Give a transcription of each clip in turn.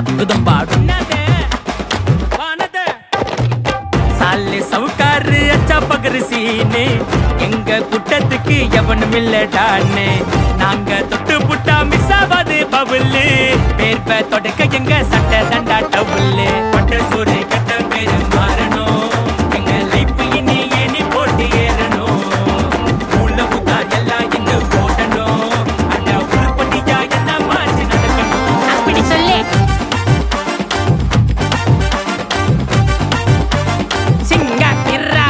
குதம் பாடும் சாலே சவுக்காரு அச்சா பகரு சீனே எங்க குட்டத்துக்கு எவனும் இல்லடான்னு நாங்க தொட்டு புட்டா மிஸ் ஆகாது பவுல்லு பேர்ப தொடக்க எங்க சட்டை தண்டா டவுல்லு பட்ட சோறு கட்ட பேரு மாறணும் எங்க லைஃப் இனி ஏனி போட்டு ஏறணும் உள்ள புத்தா எல்லாம் இங்க போடணும் அண்ணா உருப்படியா எல்லாம் மாற்றி நடக்கணும் அப்படி சொல்லு சிங்கா கிர்ரா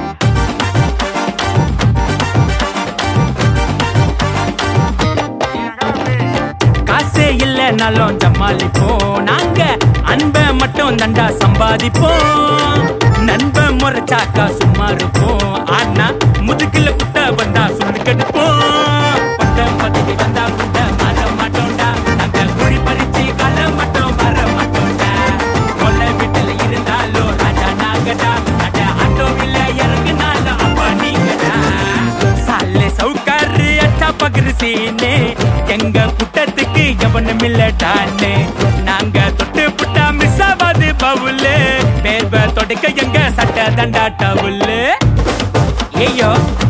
காசே இல்லைனாலும் சமாளிப்போம் நாங்க அன்பை மட்டும் தண்டா சம்பாதிப்போம் நண்பன் முறைச்சாக்கா சும்மா இருப்போம் ஆனா முதுகுல குட்ட வந்தா சொல்லு கெடுப்போம் பட்டம் பதவி வந்தா குட்ட மாற மாட்டோம்டா நாங்க குழி பறிச்சு கல மட்டும் வர மாட்டோம்டா கொல்ல வீட்டுல இருந்தாலும் ராஜா நாங்கடா அட ஆட்டோவில் இறங்குனாலும் அப்பா நீங்கடா சாலே சவுக்காரு அச்சா பகிரு சீனே எங்க குட்டத்துக்கு எவனும் இல்லடான்னு நாங்க தொட்டு புட்டா மிஸ் ஆகாது பவுல்லு பேர்வ தொடக்க எங்க சட்ட தண்டா டவுல்லு ஐயோ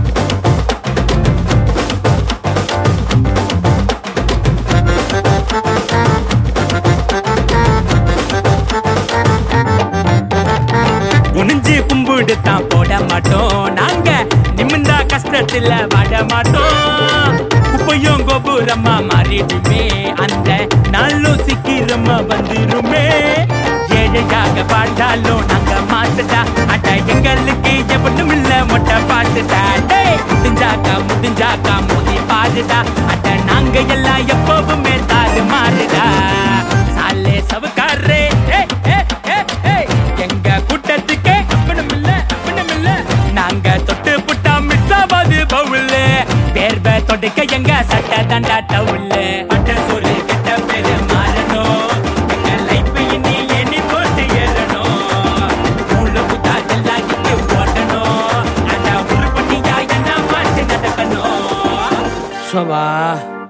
குனிஞ்சு கும்பிடு தான் போட மாட்டோம் நாங்க நிமிந்தா கஷ்டத்துல வாட மாட்டோம் குப்பையும் கோபுரமா மாறிடுமே அந்த நாளும் சீக்கிரமா வந்துருமே ஏழையாக பாட்டாலும் நாங்க மாசுடா அட எங்களுக்கு எவனும் இல்ல மொட்டை பாட்டுடா டேய், முடிஞ்சாக்கா முடிஞ்சாக்கா மோதி பாடுடா அட நாங்க எல்லாம் எப்பவுமே தாறு மாறுடா சாலே சவுக்காரே ஏய், ஏய், ஏய், ஏய். எங்க கூட்டத்துக்கே அப்பனும் இல்ல அப்பனும் இல்ல நாங்க தொட்டு புட்டா மிஸ் ஆகாது பவுல்லு பேர்வ தொடுக்க எங்க சட்ட தண்டா டவுல்லு பட்ட சோறு கெட்ட பேரு மாறணும் எங்க லைஃப் இனி எண்ணி போட்டு ஏறணும் உள்ள புத்தா எல்லாம் இங்க ஓடணும் அந்த உருப்படியா என்ன மாற்றி நடக்கணும் சோபா